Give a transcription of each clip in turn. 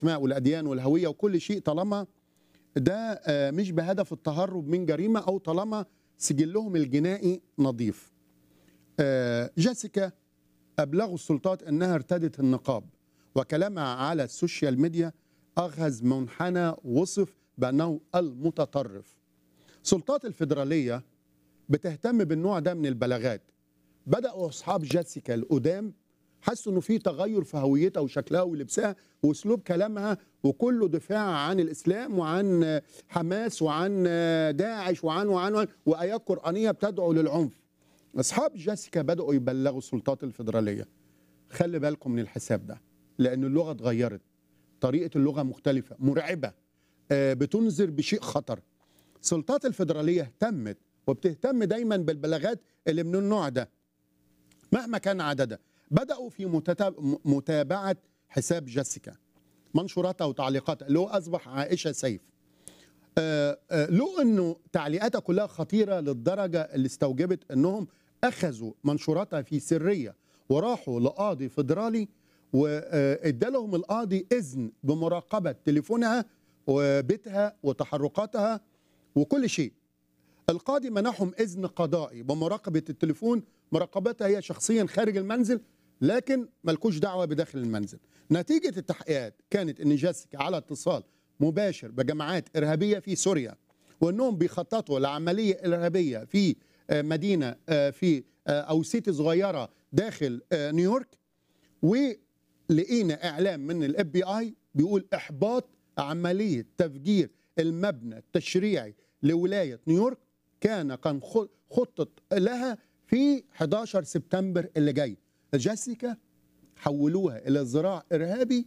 الاسماء والاديان والهويه وكل شيء طالما ده آه، مش بهدف التهرب من جريمه او طالما سجلهم الجنائي نظيف. آه، جيسيكا ابلغوا السلطات انها ارتدت النقاب وكلامها على السوشيال ميديا اخذ منحنى وصف بانه المتطرف. سلطات الفيدراليه بتهتم بالنوع ده من البلاغات. بداوا اصحاب جيسيكا القدام حسوا انه في تغير في هويتها وشكلها ولبسها واسلوب كلامها وكله دفاع عن الاسلام وعن حماس وعن داعش وعن وعن, وعن وايات قرانيه بتدعو للعنف. اصحاب جيسيكا بداوا يبلغوا السلطات الفيدراليه خلي بالكم من الحساب ده لان اللغه اتغيرت طريقه اللغه مختلفه مرعبه آه، بتنذر بشيء خطر السلطات الفيدراليه اهتمت وبتهتم دايما بالبلاغات اللي من النوع ده مهما كان عددها بداوا في متتاب- م- متابعه حساب جيسيكا منشوراتها وتعليقاتها اللي هو اصبح عائشه سيف آه، آه، له انه تعليقاتها كلها خطيره للدرجه اللي استوجبت انهم اخذوا منشوراتها في سريه وراحوا لقاضي فيدرالي وادى لهم القاضي اذن بمراقبه تليفونها وبيتها وتحركاتها وكل شيء القاضي منحهم اذن قضائي بمراقبه التليفون مراقبتها هي شخصيا خارج المنزل لكن ملكوش دعوه بداخل المنزل نتيجه التحقيقات كانت ان جيسيكا على اتصال مباشر بجماعات ارهابيه في سوريا وانهم بيخططوا لعمليه ارهابيه في آه، مدينه آه، في آه، او سيتي صغيره داخل آه، نيويورك ولقينا اعلام من الاف بي اي بيقول احباط عمليه تفجير المبنى التشريعي لولايه نيويورك كان كان خ- خطط لها في 11 سبتمبر اللي جاي جيسيكا حولوها الى ذراع ارهابي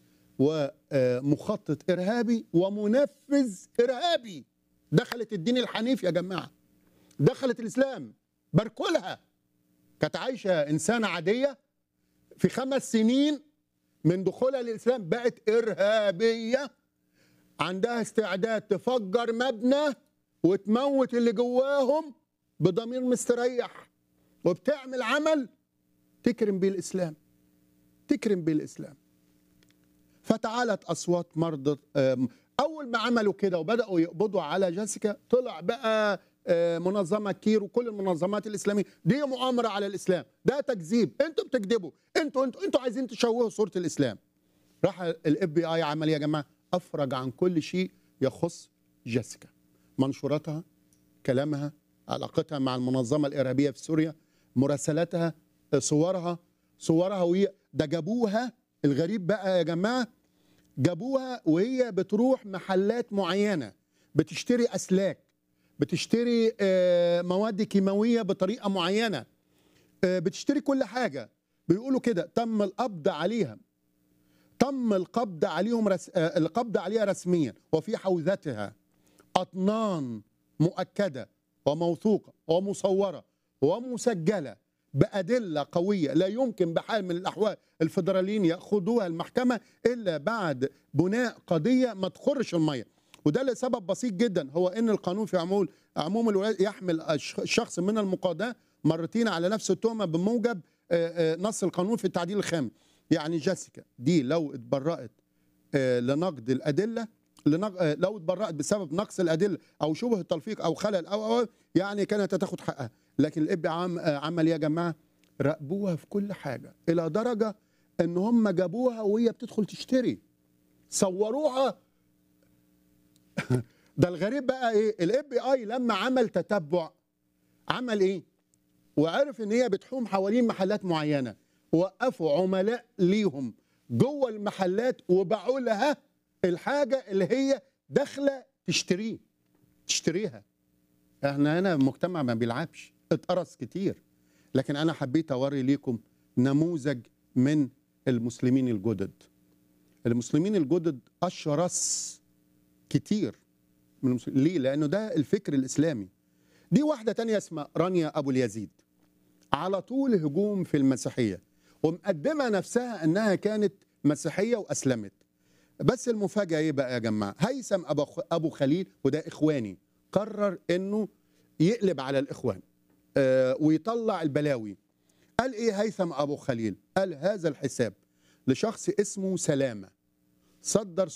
ومخطط ارهابي ومنفذ ارهابي دخلت الدين الحنيف يا جماعه دخلت الاسلام باركلها كانت عايشه انسانه عاديه في خمس سنين من دخولها للاسلام بقت ارهابيه عندها استعداد تفجر مبنى وتموت اللي جواهم بضمير مستريح وبتعمل عمل تكرم بيه الاسلام تكرم بيه الاسلام فتعالت اصوات مرضى آم، اول ما عملوا كده وبداوا يقبضوا على جيسيكا طلع بقى آه، منظمه كير وكل المنظمات الاسلاميه دي مؤامره على الاسلام ده تكذيب انتوا بتكذبوا انتوا انتوا انتوا عايزين تشوهوا صوره الاسلام راح الاف بي اي عمل إيه يا جماعه افرج عن كل شيء يخص جيسيكا منشوراتها كلامها علاقتها مع المنظمه الارهابيه في سوريا مراسلاتها صورها صورها وهي ده جابوها الغريب بقى يا جماعه جابوها وهي بتروح محلات معينه بتشتري اسلاك بتشتري آه، مواد كيماويه بطريقه معينه آه، بتشتري كل حاجه بيقولوا كده تم القبض عليها تم القبض عليهم رس... آه، القبض عليها رسميا وفي حوزتها اطنان مؤكده وموثوقه ومصوره ومسجله بادله قويه لا يمكن بحال من الاحوال الفدراليين ياخذوها المحكمه الا بعد بناء قضيه ما تخرش الميه وده لسبب بسيط جدا هو ان القانون في عموم عموم الولايات يحمل الش- الشخص من المقاضاه مرتين على نفس التهمه بموجب آه، آه، نص القانون في التعديل الخامس يعني جيسيكا دي لو اتبرأت آه، لنقد الادله لنق... آه، لو اتبرأت بسبب نقص الادله او شبه التلفيق او خلل او او يعني كانت هتاخد حقها لكن الاب عم... آه، عمل إيه يا جماعه راقبوها في كل حاجه الى درجه ان هم جابوها وهي بتدخل تشتري صوروها ده الغريب بقى ايه الاف بي اي لما عمل تتبع عمل ايه وعرف ان هي بتحوم حوالين محلات معينه وقفوا عملاء ليهم جوه المحلات وباعوا لها الحاجه اللي هي داخله تشتريه تشتريها احنا هنا مجتمع ما بيلعبش اتقرص كتير لكن انا حبيت اوري ليكم نموذج من المسلمين الجدد المسلمين الجدد اشرس كتير من المسلمين ليه لانه ده الفكر الاسلامي دي واحده تانية اسمها رانيا ابو اليزيد على طول هجوم في المسيحيه ومقدمه نفسها انها كانت مسيحيه واسلمت بس المفاجاه ايه بقى يا جماعه هيثم ابو ابو خليل وده اخواني قرر انه يقلب على الاخوان آه ويطلع البلاوي قال ايه هيثم ابو خليل قال هذا الحساب لشخص اسمه سلامه صدر